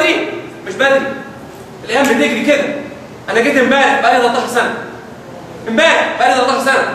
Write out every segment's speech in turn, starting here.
بدري مش بدري الايام بتجري كده انا جيت امبارح بقالي 13 سنه امبارح بقالي 13 سنه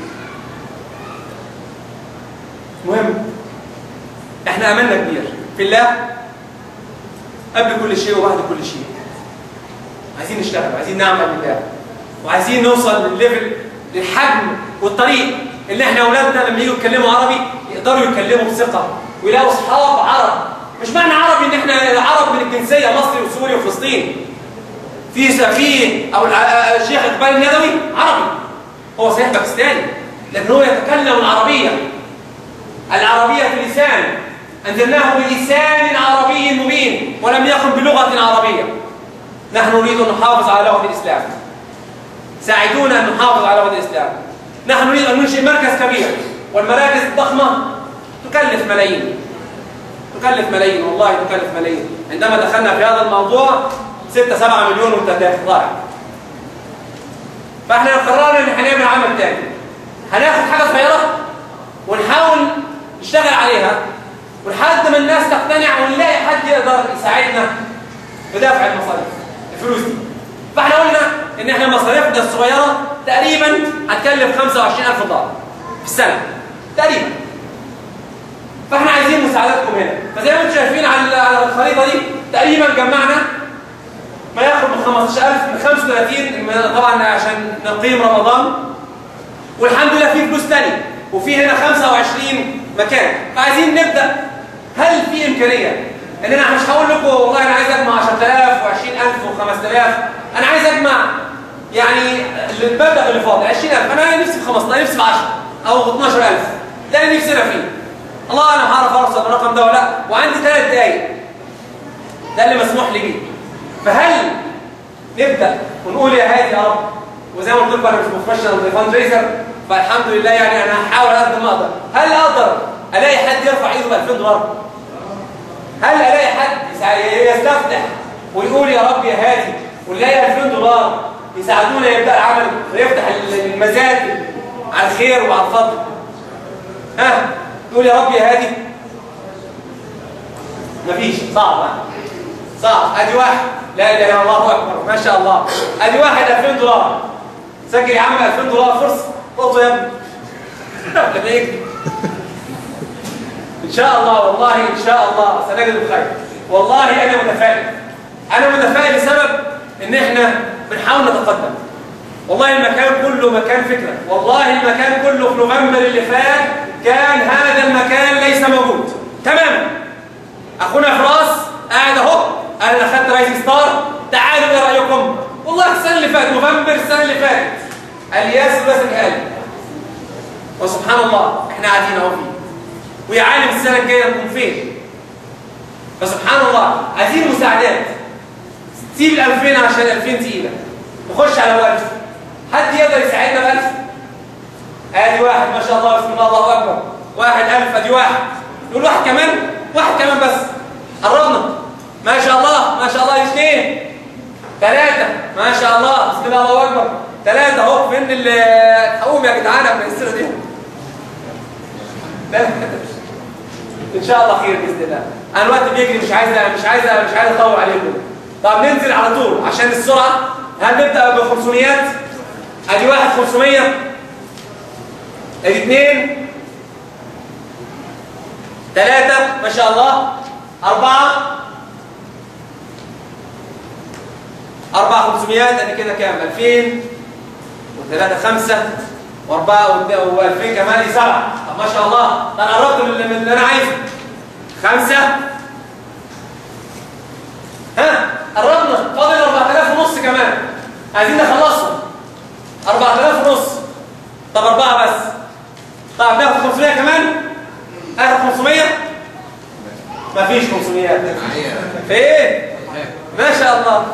مهم احنا املنا كبير في الله قبل كل شيء وبعد كل شيء عايزين نشتغل وعايزين نعمل لله وعايزين نوصل للليفل للحجم والطريق اللي احنا اولادنا لما يجوا يتكلموا عربي يقدروا يتكلموا بثقه ويلاقوا اصحاب عرب مش معنى عربي ان احنا عرب من الجنسيه مصري وسوري وفلسطين في في او الشيخ اقبال الندوي عربي هو صحيح باكستاني لكن هو يتكلم العربيه العربيه في لسان انزلناه بلسان عربي مبين ولم يكن بلغه عربيه نحن نريد ان نحافظ على لغه الاسلام ساعدونا ان نحافظ على لغه الاسلام نحن نريد ان ننشئ مركز كبير والمراكز الضخمه تكلف ملايين تكلف ملايين والله تكلف ملايين عندما دخلنا في هذا الموضوع 6 7 مليون وانت ضايع فاحنا قررنا ان احنا نعمل عمل تاني هناخد حاجه صغيره ونحاول نشتغل عليها ولحد ما الناس تقتنع ونلاقي حد يقدر يساعدنا في دفع المصاريف الفلوس دي فاحنا قلنا ان احنا مصاريفنا الصغيره تقريبا هتكلف 25000 دولار في السنه تقريبا فاحنا عايزين مساعدتكم هنا فزي ما انتم شايفين على على الخريطه دي تقريبا جمعنا ما ياخد من 15000 من 35 طبعا عشان نقيم رمضان والحمد لله في فلوس ثانيه وفي هنا 25 مكان فعايزين نبدا هل في امكانيه ان انا مش هقول لكم والله انا عايز اجمع 10000 و20000 و5000 انا عايز اجمع يعني المبلغ اللي فاضل 20000 انا نفسي في 15 نفسي في 10 او 12000 ده اللي نفسنا فيه الله انا هعرف اوصل الرقم ده ولا لا وعندي ثلاث دقايق ده اللي مسموح لي بيه فهل نبدا ونقول يا هادي يا رب وزي ما قلت لكم انا مش بروفيشنال فاند ريزر فالحمد لله يعني انا هحاول قد ما اقدر هل اقدر الاقي حد يرفع ايده ب 2000 دولار هل الاقي حد يستفتح ويقول يا رب يا هادي ونلاقي 2000 دولار يساعدونا يبدا العمل ويفتح المزاد على الخير وعلى الفضل ها تقول يا رب يا هادي مفيش صعب ها صعب ادي واحد لا اله الا الله اكبر ما شاء الله ادي واحد 2000 دولار سجل يا عم 2000 دولار فرصه خده يا ابني لما يكتب ان شاء الله والله ان شاء الله سنجد الخير والله انا متفائل انا متفائل لسبب ان احنا بنحاول نتقدم والله المكان كله مكان فكره والله المكان كله في نوفمبر اللي فات كان هذا المكان ليس موجود تماما اخونا فراس قاعد اهو قال انا خدت رايزنج ستار تعالوا ايه رايكم والله السنه اللي فاتت نوفمبر السنه اللي فاتت الياس بس قال وسبحان الله احنا قاعدين اهو فيه ويا عالم السنه الجايه نكون فين فسبحان الله عايزين مساعدات سيب ال 2000 عشان 2000 تقيله نخش على 1000 حد يقدر يساعدنا ب 1000 ادي واحد ما شاء الله بسم الله الله اكبر واحد 1000 ادي واحد نقول واحد كمان واحد كمان بس قربنا ما شاء الله ما شاء الله اثنين ثلاثة ما شاء الله بسم الله الله اكبر ثلاثة اهو فين الحقوم يا جدعان من السنة دي ان شاء الله خير باذن الله انا الوقت بيجري مش عايز مش عايز مش عايز اطول عليكم طب ننزل على طول عشان السرعه هل نبدا ب 500 ادي واحد 500 ادي اثنين ثلاثة ما شاء الله أربعة أربعة 500 ادي كده كام 2000 وثلاثة خمسة وأربعة وألفين كمان سبعة طب ما شاء الله ده أنا قربت من اللي أنا عايزه خمسة ها قربنا فاضل 4000 ونص كمان عايزين نخلصهم 4000 ونص طب أربعة بس طب ناخد 500 كمان آخد 500 مفيش 500 فين ما شاء الله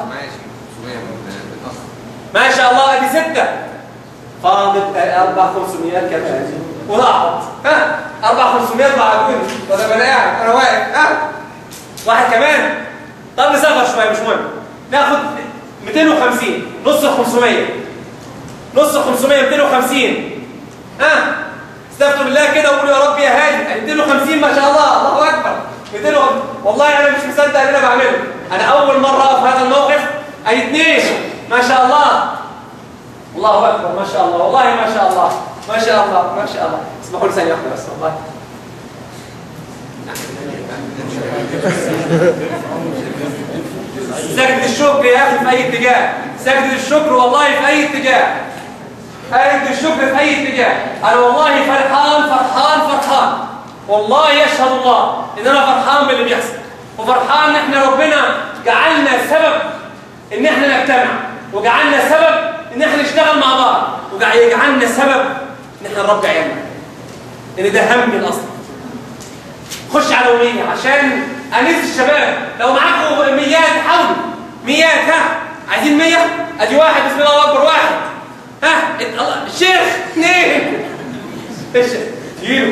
ما شاء الله ادي ستة فاضل أربع 500 كمان وضاعت ها أربع 500 ضاعتوني وأنا أنا قاعد أنا واقف ها واحد كمان طب نصغر شوية مش مهم ناخد 250 نص 500 نص 500 250 ها استغفر بالله كده وقولوا يا رب يا هادي 250 ما شاء الله الله أكبر 200 والله انا مش مصدق اللي انا بعمله انا اول مره اقف هذا الموقف اي اثنين ما شاء الله الله اكبر ما شاء الله والله ما شاء الله ما شاء الله ما شاء الله اسمحوا لي ثانيه واحده بس والله سجد الشكر يا اخي في اي اتجاه سجد الشكر والله في اي اتجاه سجد الشكر في اي اتجاه انا والله فرحان فرحان فرحان والله يشهد الله ان انا فرحان باللي بيحصل وفرحان ان احنا ربنا جعلنا سبب ان احنا نجتمع وجعلنا سبب ان احنا نشتغل مع بعض وجعلنا سبب ان احنا نربي عيالنا ان ده همي الاصل خش على أمية عشان أنيس الشباب لو معاكم ميات حاولوا ميات ها عايزين مية أدي واحد بسم الله أكبر واحد ها الله الشيخ اثنين الشيخ جيله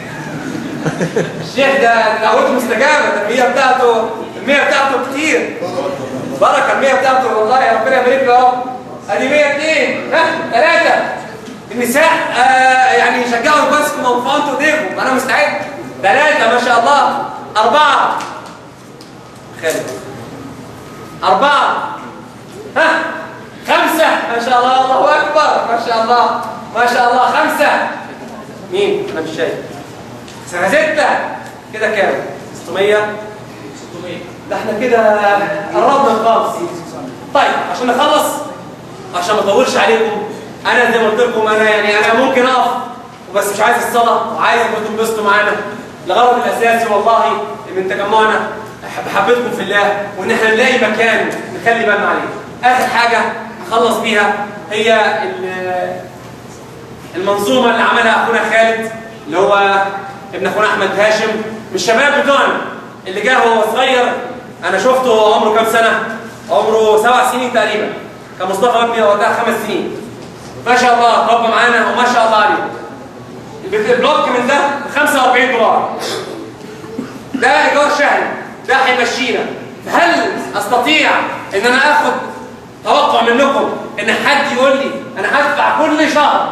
الشيخ ده دعوته مستجابة ده المية بتاعته المية بتاعته كتير بركة المية بتاعته والله ربنا يبارك له اهو ادي 102 ها ثلاثة النساء آه يعني يشجعوا يمسكوا منفعة ايديكم انا مستعد ثلاثة ما شاء الله أربعة خالد أربعة ها خمسة ما شاء الله الله أكبر ما شاء الله ما شاء الله خمسة مين؟ أنا مش شايف سنة ستة كده كام؟ 600 600 ده احنا كده قربنا خالص طيب عشان نخلص عشان ما اطولش عليكم انا زي ما قلت لكم انا يعني انا ممكن اقف وبس مش عايز الصلاه وعايزكم تنبسطوا معانا الغرض الاساسي والله من تجمعنا بحبتكم في الله وان احنا نلاقي مكان نخلي بالنا عليه اخر حاجه اخلص بيها هي المنظومه اللي عملها اخونا خالد اللي هو ابن اخونا احمد هاشم من الشباب بتوعنا اللي جه وهو صغير انا شفته عمره كام سنه عمره سبع سنين تقريبا كان مصطفى ابني وقتها خمس سنين ما شاء الله اتربى معانا وما شاء الله عليه البلوك من ده ب 45 دولار ده ايجار شهري ده هيمشينا هل استطيع ان انا اخد توقع منكم ان حد يقول لي انا هدفع كل شهر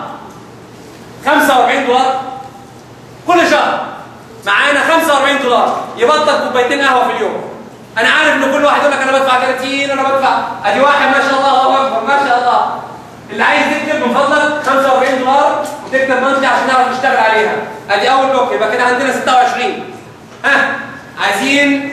45 دولار كل شهر معانا 45 دولار يبطل كوبايتين قهوه في اليوم انا عارف ان كل واحد يقول لك انا بدفع 30 انا بدفع ادي واحد ما شاء الله الله اكبر ما شاء الله اللي عايز يكتب من فضلك 45 دولار وتكتب منطقه عشان نعرف نشتغل عليها ادي اول بلوك يبقى كده عندنا 26 ها عايزين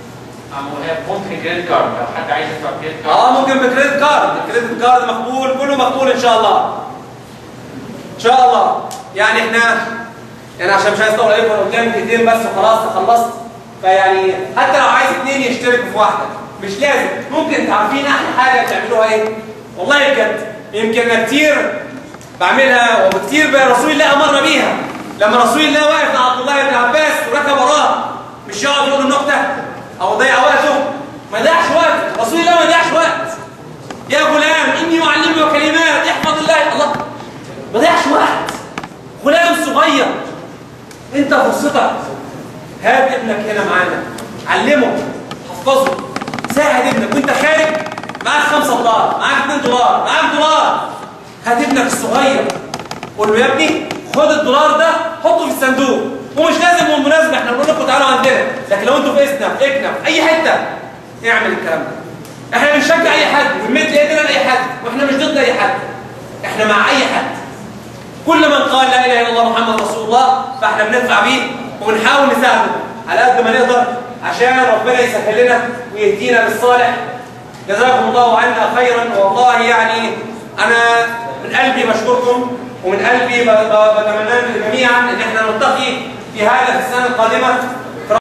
ممكن كريدت كارد لو حد عايز يدفع كريدت كارد اه ممكن بكريدت كارد الكريدت كارد مقبول كله مقبول ان شاء الله ان شاء الله يعني احنا يعني عشان مش عايز اطول عليكم قدام دقيقتين بس وخلاص خلصت فيعني حتى لو عايز اثنين يشتركوا في واحده مش لازم ممكن تعرفين احلى حاجه بتعملوها ايه والله بجد يمكن انا كتير بعملها وكتير رسول الله امرنا بيها لما رسول الله واقف مع عبد الله بن عباس وركب وراه مش يقعد يقول النكته او يضيع وقته ما يضيعش وقت رسول الله ما يضيعش وقت يا غلام اني اعلمك كلمات احفظ الله الله ما يضيعش وقت غلام صغير انت فرصتك هات ابنك هنا معانا علمه حفظه ساعد ابنك وانت خارج معاك 5 دولار معاك 2 دولار معاك دولار هات ابنك الصغير قول له يا ابني خد الدولار ده حطه في الصندوق ومش لازم بالمناسبه احنا بنقول لكم تعالوا عندنا لكن لو انتوا في اسنا في اكنا في اي حته اعمل الكلام ده احنا بنشجع اي حد ونمد ايدينا لاي حد واحنا مش ضد اي حد احنا مع اي حد كل من قال لا اله الا الله محمد رسول الله فاحنا بندفع بيه وبنحاول نساعده على قد ما نقدر عشان ربنا يسهل لنا ويهدينا بالصالح جزاكم الله عنا خيرا والله يعني انا من قلبي بشكركم ومن قلبي بتمنى جميعا ان احنا نلتقي في هذا في السنه القادمه